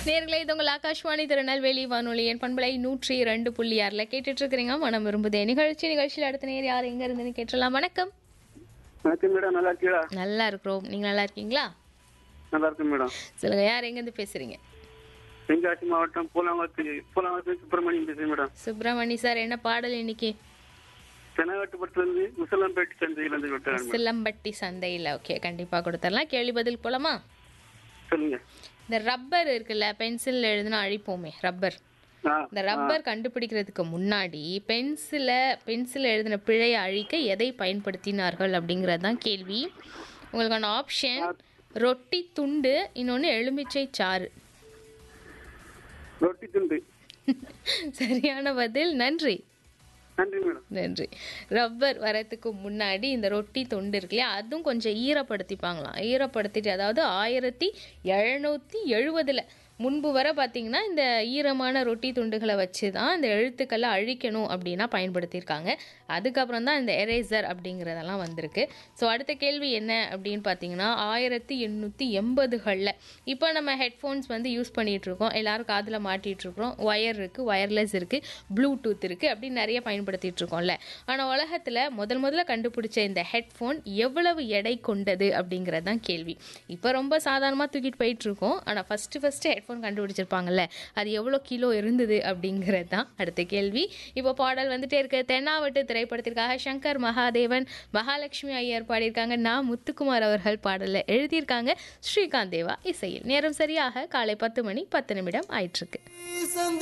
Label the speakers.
Speaker 1: நேர்களே இது உங்கள் ஆகாஷ்வாணி திருநெல்வேலி வானொலி என் பண்பலை நூற்றி ரெண்டு புள்ளி ஆறில் கேட்டுட்டு இருக்கிறீங்க மனம் விரும்புதே நிகழ்ச்சி நிகழ்ச்சியில் அடுத்த நேர் யார் எங்க இருந்துன்னு கேட்டுடலாம் வணக்கம்
Speaker 2: வணக்கம் மேடம் நல்லா இருக்கீங்களா
Speaker 1: நல்லா இருக்கிறோம் நீங்க நல்லா இருக்கீங்களா
Speaker 2: நல்லா இருக்கு மேடம்
Speaker 1: சொல்லுங்க யார் எங்கேருந்து பேசுறீங்க
Speaker 2: தென்காசி மாவட்டம் பூலாங்கத்து பூலாங்கத்து சுப்பிரமணியம் பேசுறேன் மேடம்
Speaker 1: சுப்பிரமணி சார் என்ன பாடல் இன்னைக்கு
Speaker 2: தெனாவட்டுப்பட்டிலிருந்து முசலம்பேட்டு சந்தையிலிருந்து விட்டாங்க மேடம்
Speaker 1: சிலம்பட்டி சந்தையில் ஓகே கண்டிப்பா கொடுத்துடலாம் கேள்வி பதில் போலாமா
Speaker 2: சொல்லுங்க
Speaker 1: இந்த ரப்பர் இருக்குல்ல பென்சில் எழுதுனா அழிப்போமே ரப்பர்
Speaker 2: ஆ
Speaker 1: இந்த ரப்பர் கண்டுபிடிக்கிறதுக்கு முன்னாடி பென்சிலை பென்சில் எழுதின பிழையை அழிக்க எதை பயன்படுத்தினார்கள் அப்படிங்கிறது தான் கேள்வி உங்களுக்கான ஆப்ஷன் ரொட்டி துண்டு இன்னொன்று எலுமிச்சை சாறு
Speaker 2: ரொட்டி துண்டு
Speaker 1: சரியான பதில் நன்றி
Speaker 2: நன்றி மேடம்
Speaker 1: நன்றி ரப்பர் வரத்துக்கு முன்னாடி இந்த ரொட்டி தொண்டு இருக்கு இல்லையா அதுவும் கொஞ்சம் ஈரப்படுத்திப்பாங்களாம் ஈரப்படுத்திட்டு அதாவது ஆயிரத்தி எழுநூற்றி எழுபதில் முன்பு வர பார்த்தீங்கன்னா இந்த ஈரமான ரொட்டி துண்டுகளை வச்சு தான் இந்த எழுத்துக்களை அழிக்கணும் அப்படின்னா பயன்படுத்தியிருக்காங்க அதுக்கப்புறம் தான் இந்த எரேசர் அப்படிங்கிறதெல்லாம் வந்திருக்கு ஸோ அடுத்த கேள்வி என்ன அப்படின்னு பார்த்தீங்கன்னா ஆயிரத்தி எண்ணூற்றி எண்பதுகளில் இப்போ நம்ம ஹெட்ஃபோன்ஸ் வந்து யூஸ் பண்ணிகிட்டு இருக்கோம் எல்லாரும் காதில் மாட்டிகிட்டு இருக்கிறோம் ஒயர் இருக்குது ஒயர்லெஸ் இருக்குது ப்ளூடூத் இருக்குது அப்படின்னு நிறைய பயன்படுத்திட்டு இருக்கோம்ல ஆனால் உலகத்தில் முதல் முதல்ல கண்டுபிடிச்ச இந்த ஹெட்ஃபோன் எவ்வளவு எடை கொண்டது அப்படிங்கிறது தான் கேள்வி இப்போ ரொம்ப சாதாரணமாக தூக்கிட்டு போயிட்டு இருக்கோம் ஆனால் ஃபஸ்ட்டு ஃபஸ்ட்டு ஹெட்ஃபோன் கண்டுபிடிச்சிருப்பாங்கல்ல அது எவ்வளோ கிலோ இருந்தது அப்படிங்கிறது தான் அடுத்த கேள்வி இப்போ பாடல் வந்துட்டே இருக்கு தென்னாவட்டு திரைப்படத்திற்காக சங்கர் மகாதேவன் மகாலட்சுமி ஐயர் பாடியிருக்காங்க நான் முத்துக்குமார் அவர்கள் பாடலில் எழுதியிருக்காங்க ஸ்ரீகாந்த் தேவா இசையில் நேரம் சரியாக காலை பத்து மணி பத்து நிமிடம் ஆயிட்டிருக்கு